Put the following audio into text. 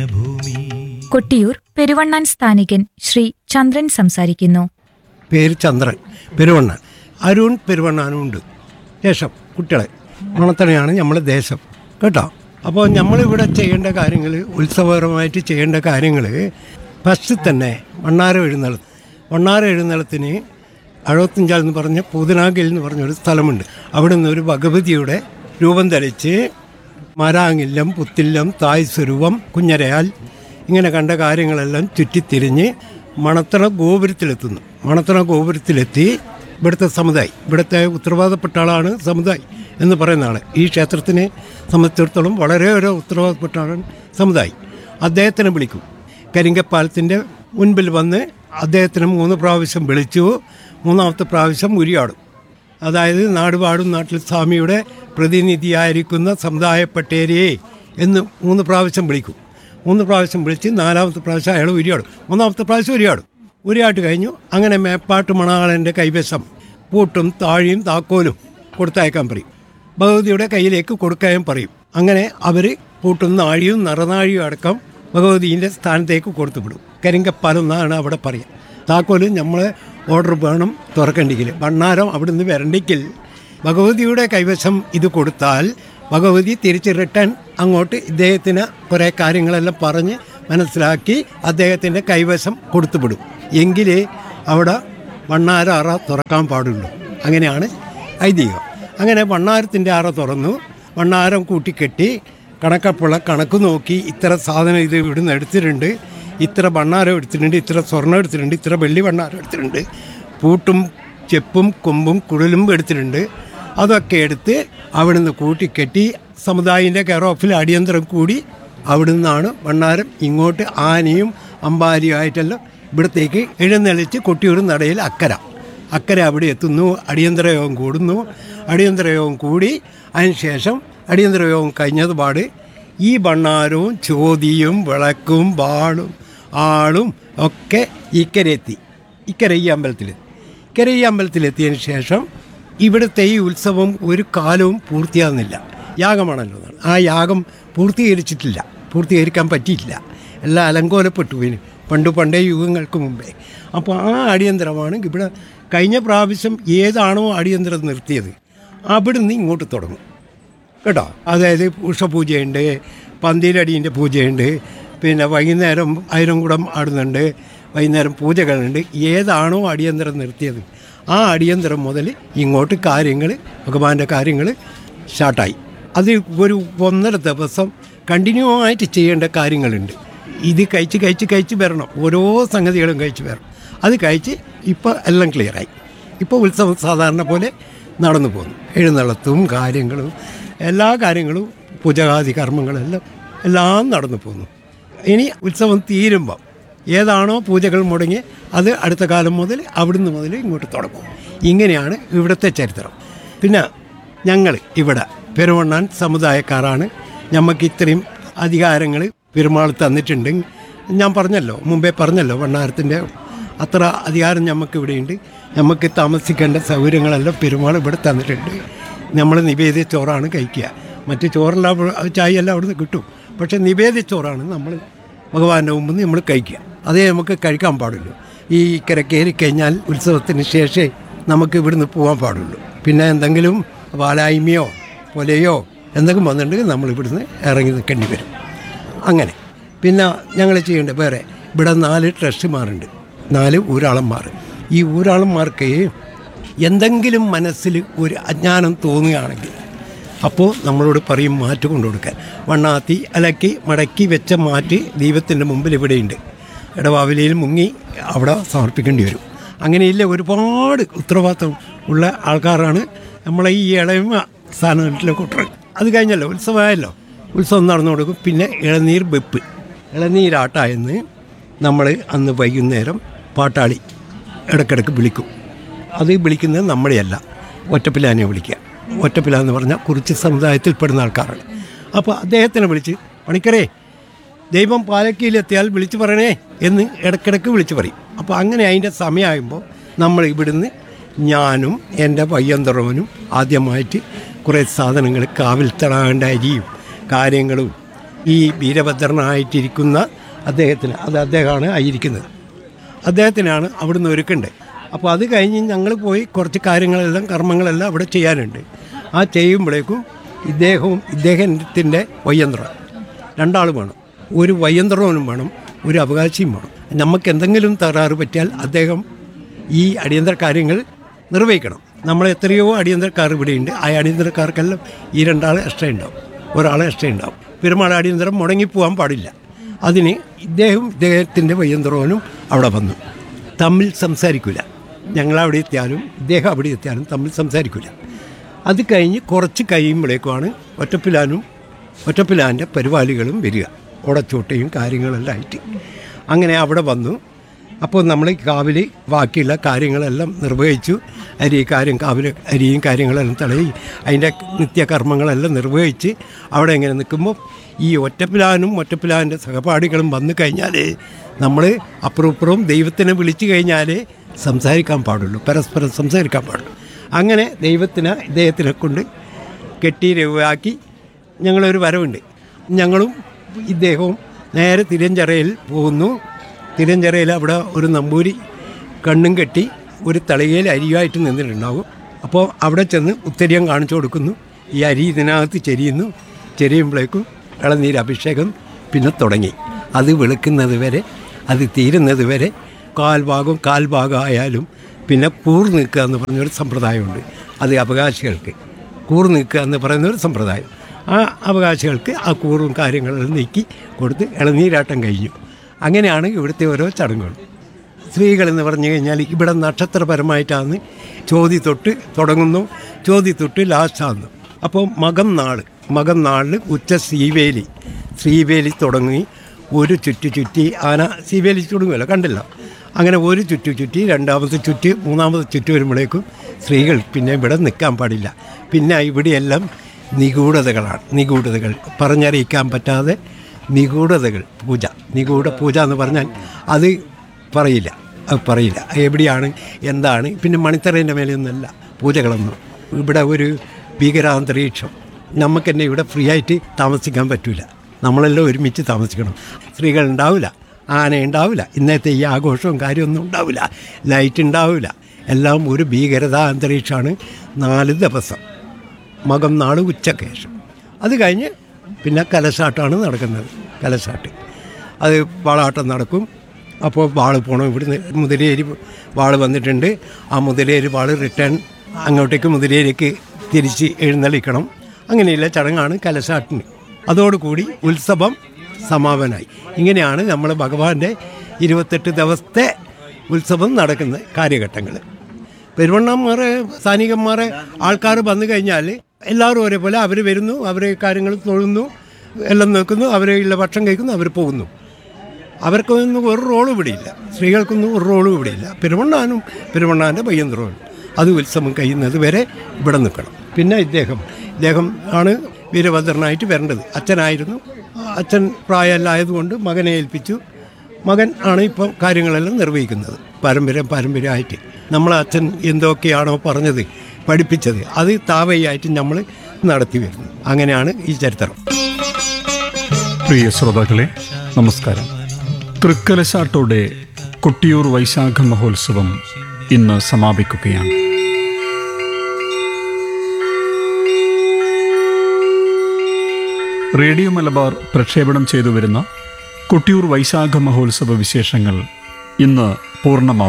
പുണ്യഭൂമി കൊട്ടിയൂർ പെരുവണ്ണാൻ സ്ഥാനികൻ ശ്രീ ചന്ദ്രൻ സംസാരിക്കുന്നു പേര് ചന്ദ്രൻ പെരുവണ്ണാൻ അരുൺ പെരുവണ്ണാനും ഉണ്ട് ശേഷം കുട്ടികളെ മണത്തണയാണ് നമ്മളെ ദേശം കേട്ടോ അപ്പോൾ നമ്മളിവിടെ ചെയ്യേണ്ട കാര്യങ്ങൾ ഉത്സവപരമായിട്ട് ചെയ്യേണ്ട കാര്യങ്ങൾ ഫസ്റ്റ് തന്നെ വണ്ണാര എഴുന്നള്ളത്ത് വണ്ണാര എഴുന്നള്ളത്തിന് അഴുപത്തഞ്ചാൽ എന്ന് പറഞ്ഞ പൂതനാഗിൽ എന്ന് പറഞ്ഞൊരു സ്ഥലമുണ്ട് അവിടെ നിന്ന് ഒരു ഭഗവതിയുടെ രൂപം ധരിച്ച് മരാങ്ങില്ലം പുത്തില്ലം തായ് സ്വരൂപം കുഞ്ഞരയാൽ ഇങ്ങനെ കണ്ട കാര്യങ്ങളെല്ലാം ചുറ്റിത്തിരിഞ്ഞ് മണത്തണ ഗോപുരത്തിലെത്തുന്നു മണത്തണ ഗോപുരത്തിലെത്തി ഇവിടുത്തെ സമുദായി ഇവിടുത്തെ ഉത്തരവാദപ്പെട്ട ആളാണ് സമുദായി എന്ന് പറയുന്ന ആൾ ഈ ക്ഷേത്രത്തിനെ സംബന്ധിച്ചിടത്തോളം വളരെ ഒരു ഉത്തരവാദപ്പെട്ട ആളാണ് സമുദായി അദ്ദേഹത്തിനെ വിളിക്കും കരിങ്കപ്പാലത്തിൻ്റെ മുൻപിൽ വന്ന് അദ്ദേഹത്തിന് മൂന്ന് പ്രാവശ്യം വിളിച്ചു മൂന്നാമത്തെ പ്രാവശ്യം ഉരിയാടും അതായത് നാടുപാടും നാട്ടിൽ സ്വാമിയുടെ പ്രതിനിധിയായിരിക്കുന്ന സമുദായ പട്ടേരിയെ എന്ന് മൂന്ന് പ്രാവശ്യം വിളിക്കും മൂന്ന് പ്രാവശ്യം വിളിച്ച് നാലാമത്തെ പ്രാവശ്യം അയാൾ ഉരിയാടും മൂന്നാമത്തെ പ്രാവശ്യം ഉരിയാടും ഉരിയാട്ട് കഴിഞ്ഞു അങ്ങനെ മേപ്പാട്ട് മണാളൻ്റെ കൈവശം പൂട്ടും താഴിയും താക്കോലും കൊടുത്തയക്കാൻ പറയും ഭഗവതിയുടെ കയ്യിലേക്ക് കൊടുക്കാൻ പറയും അങ്ങനെ അവർ പൂട്ടും നാഴിയും നിറനാഴിയും അടക്കം ഭഗവതിൻ്റെ സ്ഥാനത്തേക്ക് കൊടുത്തുവിടും കരിങ്കപ്പാലം എന്നാണ് അവിടെ പറയുക താക്കോലും നമ്മളെ ഓർഡർ വേണം തുറക്കണ്ടെങ്കിൽ ഭണ്ണാരം അവിടുന്ന് വരണ്ടെങ്കിൽ ഭഗവതിയുടെ കൈവശം ഇത് കൊടുത്താൽ ഭഗവതി തിരിച്ച് റിട്ടേൺ അങ്ങോട്ട് ഇദ്ദേഹത്തിന് കുറേ കാര്യങ്ങളെല്ലാം പറഞ്ഞ് മനസ്സിലാക്കി അദ്ദേഹത്തിൻ്റെ കൈവശം കൊടുത്തുവിടും എങ്കിലേ അവിടെ വണ്ണാര അറ തുറക്കാൻ പാടുള്ളൂ അങ്ങനെയാണ് ഐതിഹ്യം അങ്ങനെ വണ്ണാരത്തിൻ്റെ അറ തുറന്നു വണ്ണാരം കൂട്ടിക്കെട്ടി കണക്കപ്പുള്ള കണക്ക് നോക്കി ഇത്ര സാധനം ഇത് ഇവിടുന്ന് എടുത്തിട്ടുണ്ട് ഇത്ര ഭണ്ണാരം എടുത്തിട്ടുണ്ട് ഇത്ര സ്വർണ്ണം എടുത്തിട്ടുണ്ട് ഇത്ര വെള്ളി ഭണ്ണാരം എടുത്തിട്ടുണ്ട് പൂട്ടും ചെപ്പും കൊമ്പും കുഴലും എടുത്തിട്ടുണ്ട് അതൊക്കെ എടുത്ത് അവിടുന്ന് കൂട്ടിക്കെട്ടി സമുദായിൻ്റെ കെയർ ഓഫിൽ അടിയന്തരം കൂടി അവിടെ നിന്നാണ് ഭണ്ണാരം ഇങ്ങോട്ട് ആനയും അമ്പാരിയും ആയിട്ടെല്ലാം ഇവിടത്തേക്ക് എഴുന്നള്ളിച്ച് കൊട്ടിയൂർ നടയിൽ അക്കര അക്കര അവിടെ എത്തുന്നു അടിയന്തര യോഗം കൂടുന്നു അടിയന്തര യോഗം കൂടി അതിനുശേഷം അടിയന്തര യോഗം കഴിഞ്ഞതുപാട് ഈ ഭണ്ണാരവും ചോതിയും വിളക്കും വാളും ആളും ഒക്കെ ഇക്കരെത്തി ഇക്കര ഈ അമ്പലത്തിൽ ഇക്കര ഈ അമ്പലത്തിലെത്തിയതിന് ശേഷം ഇവിടുത്തെ ഈ ഉത്സവം ഒരു കാലവും പൂർത്തിയാകുന്നില്ല യാഗമാണല്ലോ എന്നാണ്. ആ യാഗം പൂർത്തീകരിച്ചിട്ടില്ല പൂർത്തീകരിക്കാൻ പറ്റിയിട്ടില്ല എല്ലാം അലങ്കോലപ്പെട്ടു പോയി പണ്ട് പണ്ടേ യുഗങ്ങൾക്ക് മുമ്പേ അപ്പോൾ ആ അടിയന്തരമാണ് ഇവിടെ കഴിഞ്ഞ പ്രാവശ്യം ഏതാണോ അടിയന്തരം നിർത്തിയത് അവിടുന്ന് ഇങ്ങോട്ട് തുടങ്ങും കേട്ടോ അതായത് ഉഷപൂജയുണ്ട് പന്തിയിലടീൻ്റെ പൂജയുണ്ട് പിന്നെ വൈകുന്നേരം ആയിരംകുടം ആടുന്നുണ്ട് വൈകുന്നേരം പൂജകളുണ്ട് ഏതാണോ അടിയന്തരം നിർത്തിയത് ആ അടിയന്തരം മുതൽ ഇങ്ങോട്ട് കാര്യങ്ങൾ ഭഗവാന്റെ കാര്യങ്ങൾ സ്റ്റാർട്ടായി അത് ഒരു ഒന്നര ദിവസം കണ്ടിന്യൂ ആയിട്ട് ചെയ്യേണ്ട കാര്യങ്ങളുണ്ട് ഇത് കഴിച്ച് കഴിച്ച് കഴിച്ച് വരണം ഓരോ സംഗതികളും കഴിച്ച് വരണം അത് കഴിച്ച് ഇപ്പോൾ എല്ലാം ക്ലിയറായി ഇപ്പോൾ ഉത്സവം സാധാരണ പോലെ നടന്നു പോകുന്നു എഴുന്നള്ളത്തും കാര്യങ്ങളും എല്ലാ കാര്യങ്ങളും പൂജാതി കർമ്മങ്ങളെല്ലാം എല്ലാം നടന്നു പോകുന്നു ഇനി ഉത്സവം തീരുമ്പം ഏതാണോ പൂജകൾ മുടങ്ങി അത് അടുത്ത കാലം മുതൽ അവിടുന്ന് മുതൽ ഇങ്ങോട്ട് തുടങ്ങും ഇങ്ങനെയാണ് ഇവിടുത്തെ ചരിത്രം പിന്നെ ഞങ്ങൾ ഇവിടെ പെരുവണ്ണാൻ സമുദായക്കാരാണ് ഞമ്മക്ക് ഇത്രയും അധികാരങ്ങൾ പെരുമാൾ തന്നിട്ടുണ്ട് ഞാൻ പറഞ്ഞല്ലോ മുമ്പേ പറഞ്ഞല്ലോ വണ്ണാരത്തിൻ്റെ അത്ര അധികാരം നമുക്ക് ഇവിടെയുണ്ട് നമുക്ക് താമസിക്കേണ്ട സൗകര്യങ്ങളെല്ലാം പെരുമാൾ ഇവിടെ തന്നിട്ടുണ്ട് നമ്മൾ നിവേദ്യ ചോറാണ് കഴിക്കുക മറ്റ് ചോറെല്ലാം അവിടെ- ചായ എല്ലാം അവിടുന്ന് കിട്ടും പക്ഷേ നിവേദ്യ ചോറാണ് നമ്മൾ ഭഗവാന്റെ മുമ്പിൽ നമ്മൾ കഴിക്കുക അതേ നമുക്ക് കഴിക്കാൻ പാടുള്ളൂ ഈ ഇക്കര കയറി കഴിഞ്ഞാൽ ഉത്സവത്തിന് ശേഷമേ നമുക്ക് ഇവിടുന്ന് പോകാൻ പാടുള്ളൂ പിന്നെ എന്തെങ്കിലും വാലായ്മയോ പൊലയോ എന്തെങ്കിലും വന്നിട്ടുണ്ടെങ്കിൽ നമ്മൾ ഇവിടുന്ന് ഇറങ്ങി നിൽക്കേണ്ടി വരും അങ്ങനെ പിന്നെ ഞങ്ങൾ ചെയ്യേണ്ടത് വേറെ ഇവിടെ നാല് ട്രസ്റ്റുമാരുണ്ട് നാല് ഊരാളന്മാർ ഈ ഊരാളന്മാർക്ക് എന്തെങ്കിലും മനസ്സിൽ ഒരു അജ്ഞാനം തോന്നുകയാണെങ്കിൽ അപ്പോൾ നമ്മളോട് പറയും മാറ്റ് കൊണ്ടു കൊടുക്കാൻ വണ്ണാത്തി അലക്കി മടക്കി വെച്ച മാറ്റ് ദൈവത്തിൻ്റെ മുമ്പിൽ ഇവിടെയുണ്ട് ഇടവാവിലയിൽ മുങ്ങി അവിടെ സമർപ്പിക്കേണ്ടി വരും അങ്ങനെയില്ല ഒരുപാട് ഉത്തരവാദിത്വം ഉള്ള ആൾക്കാരാണ് നമ്മളെ ഈ ഇളയമ സ്ഥാനത്തിലെ കൂട്ടർ അത് കഴിഞ്ഞല്ലോ ഉത്സവമായല്ലോ ഉത്സവം നടന്നു കൊടുക്കും പിന്നെ ഇളനീർ വെപ്പ് ഇളനീരാട്ടായെന്ന് നമ്മൾ അന്ന് വൈകുന്നേരം പാട്ടാളി ഇടയ്ക്കിടയ്ക്ക് വിളിക്കും അത് വിളിക്കുന്നത് നമ്മളെയല്ല ഒറ്റപ്പിലാനെ വിളിക്കുക ഒറ്റപ്പില എന്ന് പറഞ്ഞാൽ കുറിച്ച് സമുദായത്തിൽപ്പെടുന്ന ആൾക്കാരാണ് അപ്പോൾ അദ്ദേഹത്തിനെ വിളിച്ച് പണിക്കരേ ദൈവം പാലക്കയിലെത്തിയാൽ വിളിച്ചു പറയണേ എന്ന് ഇടയ്ക്കിടയ്ക്ക് വിളിച്ചു പറയും അപ്പോൾ അങ്ങനെ അതിൻ്റെ സമയമാകുമ്പോൾ നമ്മൾ ഇവിടുന്ന് ഞാനും എൻ്റെ പയ്യന്തറവനും ആദ്യമായിട്ട് കുറേ സാധനങ്ങൾ കാവിൽ തടാകേണ്ട അരിയും കാര്യങ്ങളും ഈ വീരഭദ്രനായിട്ടിരിക്കുന്ന അദ്ദേഹത്തിന് അത് അദ്ദേഹമാണ് ആയിരിക്കുന്നത് അദ്ദേഹത്തിനാണ് അവിടുന്ന് ഒരുക്കേണ്ടത് അപ്പോൾ അത് കഴിഞ്ഞ് ഞങ്ങൾ പോയി കുറച്ച് കാര്യങ്ങളെല്ലാം കർമ്മങ്ങളെല്ലാം അവിടെ ചെയ്യാനുണ്ട് ആ ചെയ്യുമ്പോഴേക്കും ഇദ്ദേഹവും ഇദ്ദേഹത്തിൻ്റെ വയ്യന്ത്രം രണ്ടാൾ വേണം ഒരു വയ്യന്ത്രവനും വേണം ഒരു അവകാശിയും വേണം നമുക്ക് എന്തെങ്കിലും തകരാറ് പറ്റിയാൽ അദ്ദേഹം ഈ അടിയന്തര കാര്യങ്ങൾ നിർവഹിക്കണം നമ്മൾ എത്രയോ അടിയന്തരക്കാർ ഇവിടെയുണ്ട് ആ അടിയന്തരക്കാർക്കെല്ലാം ഈ രണ്ടാൾ എക്സ്ട്രാ ഉണ്ടാവും ഒരാൾ എക്സ്ട്രാ ഉണ്ടാവും പെരുമാൾ അടിയന്തരം മുടങ്ങിപ്പോകാൻ പാടില്ല അതിന് ഇദ്ദേഹം ഇദ്ദേഹത്തിൻ്റെ വയ്യന്തരവനും അവിടെ വന്നു തമ്മിൽ സംസാരിക്കില്ല ഞങ്ങൾ അവിടെ എത്തിയാലും ഇദ്ദേഹം അവിടെ എത്തിയാലും തമ്മിൽ സംസാരിക്കില്ല അത് കഴിഞ്ഞ് കുറച്ച് കഴിയുമ്പോഴേക്കുമാണ് ഒറ്റപ്പിലാനും ഒറ്റപ്പിലാൻ്റെ പരിപാടികളും വരിക ഉടച്ചോട്ടയും കാര്യങ്ങളെല്ലാം ആയിട്ട് അങ്ങനെ അവിടെ വന്നു അപ്പോൾ നമ്മൾ കാവിൽ ബാക്കിയുള്ള കാര്യങ്ങളെല്ലാം നിർവഹിച്ചു അരി കാര്യം കാവിൽ അരിയും കാര്യങ്ങളെല്ലാം തടയി അതിൻ്റെ നിത്യകർമ്മങ്ങളെല്ലാം നിർവഹിച്ച് അവിടെ ഇങ്ങനെ നിൽക്കുമ്പോൾ ഈ ഒറ്റപ്പിലാനും ഒറ്റപ്പിലാൻ്റെ സഹപാഠികളും വന്നു കഴിഞ്ഞാൽ നമ്മൾ അപ്പുറപ്പുറവും ദൈവത്തിനെ വിളിച്ചു കഴിഞ്ഞാൽ സംസാരിക്കാൻ പാടുള്ളൂ പരസ്പരം സംസാരിക്കാൻ പാടുള്ളൂ അങ്ങനെ ദൈവത്തിന് ഇദ്ദേഹത്തിനെ കൊണ്ട് കെട്ടി രൂപയാക്കി ഞങ്ങളൊരു വരവുണ്ട് ഞങ്ങളും ഇദ്ദേഹവും നേരെ തിരഞ്ചിറയിൽ പോകുന്നു തിരഞ്ചിറയിൽ അവിടെ ഒരു നമ്പൂരി കണ്ണും കെട്ടി ഒരു തളികയിൽ അരിയുമായിട്ട് നിന്നിട്ടുണ്ടാവും അപ്പോൾ അവിടെ ചെന്ന് ഉത്തരിയം കാണിച്ചു കൊടുക്കുന്നു ഈ അരി ഇതിനകത്ത് ചെരിയുന്നു ചെരിയുമ്പോഴേക്കും ഇളനീര് അഭിഷേകം പിന്നെ തുടങ്ങി അത് വെളുക്കുന്നത് വരെ അത് തീരുന്നത് വരെ കാൽഭാഗം കാൽഭാഗം ആയാലും പിന്നെ കൂർ നിൽക്കുക എന്ന് പറഞ്ഞൊരു സമ്പ്രദായമുണ്ട് അത് അവകാശികൾക്ക് കൂർ നിൽക്കുക എന്ന് പറയുന്ന ഒരു സമ്പ്രദായം ആ അവകാശികൾക്ക് ആ കൂറും കാര്യങ്ങളെല്ലാം നീക്കി കൊടുത്ത് ഇളനീരാട്ടം കഴിഞ്ഞു അങ്ങനെയാണ് ഇവിടുത്തെ ഓരോ ചടങ്ങുകൾ സ്ത്രീകൾ എന്ന് പറഞ്ഞു കഴിഞ്ഞാൽ ഇവിടെ നക്ഷത്രപരമായിട്ടാണ് ചോതി തൊട്ട് തുടങ്ങുന്നു ചോതി തൊട്ട് ലാസ്റ്റാകുന്നു അപ്പോൾ മകം നാള് മകം നാളിൽ ഉച്ച ശ്രീവേലി ശ്രീവേലി തുടങ്ങി ഒരു ചുറ്റു ചുറ്റി ആന ശ്രീവേലി തുടങ്ങുമല്ലോ കണ്ടില്ല അങ്ങനെ ഒരു ചുറ്റു ചുറ്റി രണ്ടാമത്തെ ചുറ്റ് മൂന്നാമത്തെ ചുറ്റ് വരുമ്പോഴേക്കും സ്ത്രീകൾ പിന്നെ ഇവിടെ നിൽക്കാൻ പാടില്ല പിന്നെ ഇവിടെയെല്ലാം നിഗൂഢതകളാണ് നിഗൂഢതകൾ പറഞ്ഞറിയിക്കാൻ പറ്റാതെ നിഗൂഢതകൾ പൂജ നിഗൂഢ പൂജ എന്ന് പറഞ്ഞാൽ അത് പറയില്ല അത് പറയില്ല എവിടെയാണ് എന്താണ് പിന്നെ മണിത്തറേൻ്റെ മേലെയൊന്നുമല്ല പൂജകളൊന്നും ഇവിടെ ഒരു ഭീകരാന്തരീക്ഷം നമുക്ക് തന്നെ ഇവിടെ ഫ്രീ ആയിട്ട് താമസിക്കാൻ പറ്റില്ല നമ്മളെല്ലാം ഒരുമിച്ച് താമസിക്കണം സ്ത്രീകൾ ഉണ്ടാവില്ല ആന ഉണ്ടാവില്ല ഇന്നത്തെ ഈ ആഘോഷവും കാര്യമൊന്നും ഉണ്ടാവില്ല ലൈറ്റ് ഉണ്ടാവില്ല എല്ലാം ഒരു ഭീകരതാ അന്തരീക്ഷമാണ് നാല് ദിവസം മകം നാള് ഉച്ചയ്ക്ക് ശേഷം അത് കഴിഞ്ഞ് പിന്നെ കലശാട്ടമാണ് നടക്കുന്നത് കലശാട്ട് അത് വാളാട്ടം നടക്കും അപ്പോൾ വാള് പോകണം ഇവിടുന്ന് മുതിരേരി വാള് വന്നിട്ടുണ്ട് ആ മുതിരേരി വാള് റിട്ടേൺ അങ്ങോട്ടേക്ക് മുതിരേരിക്ക് തിരിച്ച് എഴുന്നള്ളിക്കണം അങ്ങനെയുള്ള ചടങ്ങാണ് കലശാട്ടിന് അതോടുകൂടി ഉത്സവം സമാപനമായി ഇങ്ങനെയാണ് നമ്മൾ ഭഗവാന്റെ ഇരുപത്തെട്ട് ദിവസത്തെ ഉത്സവം നടക്കുന്ന കാര്യഘട്ടങ്ങൾ പെരുവണ്ണന്മാരെ സ്ഥാനികന്മാരെ ആൾക്കാർ വന്നു കഴിഞ്ഞാൽ എല്ലാവരും ഒരേപോലെ അവർ വരുന്നു അവരെ കാര്യങ്ങൾ തൊഴുന്നു എല്ലാം നോക്കുന്നു അവരുള്ള ഭക്ഷണം കഴിക്കുന്നു അവർ പോകുന്നു അവർക്കൊന്നും ഒരു റോളും ഇവിടെയില്ല സ്ത്രീകൾക്കൊന്നും ഒരു റോളും ഇവിടെയില്ല പെരുവണ്ണാനും പെരുവണ്ണാൻ്റെ പയ്യന്ത്രോളും അത് ഉത്സവം കഴിയുന്നത് വരെ ഇവിടെ നിൽക്കണം പിന്നെ ഇദ്ദേഹം ഇദ്ദേഹം ആണ് വീരഭദ്രനായിട്ട് വരേണ്ടത് അച്ഛനായിരുന്നു അച്ഛൻ പ്രായമല്ലായതുകൊണ്ട് മകനെ ഏൽപ്പിച്ചു മകൻ ആണ് ഇപ്പം കാര്യങ്ങളെല്ലാം നിർവഹിക്കുന്നത് പാരമ്പര്യം പാരമ്പര്യമായിട്ട് നമ്മളെ അച്ഛൻ എന്തൊക്കെയാണോ പറഞ്ഞത് പഠിപ്പിച്ചത് അത് താവയായിട്ട് നമ്മൾ നടത്തി വരുന്നു അങ്ങനെയാണ് ഈ ചരിത്രം പ്രിയ ശ്രോതാക്കളെ നമസ്കാരം തൃക്കലശാട്ടോടെ കൊട്ടിയൂർ വൈശാഖ മഹോത്സവം ഇന്ന് സമാപിക്കുകയാണ് റേഡിയോ മലബാർ പ്രക്ഷേപണം ചെയ്തു വരുന്ന കൊട്ടിയൂർ വൈശാഖ മഹോത്സവ വിശേഷങ്ങൾ ഇന്ന് പൂർണ്ണമാവും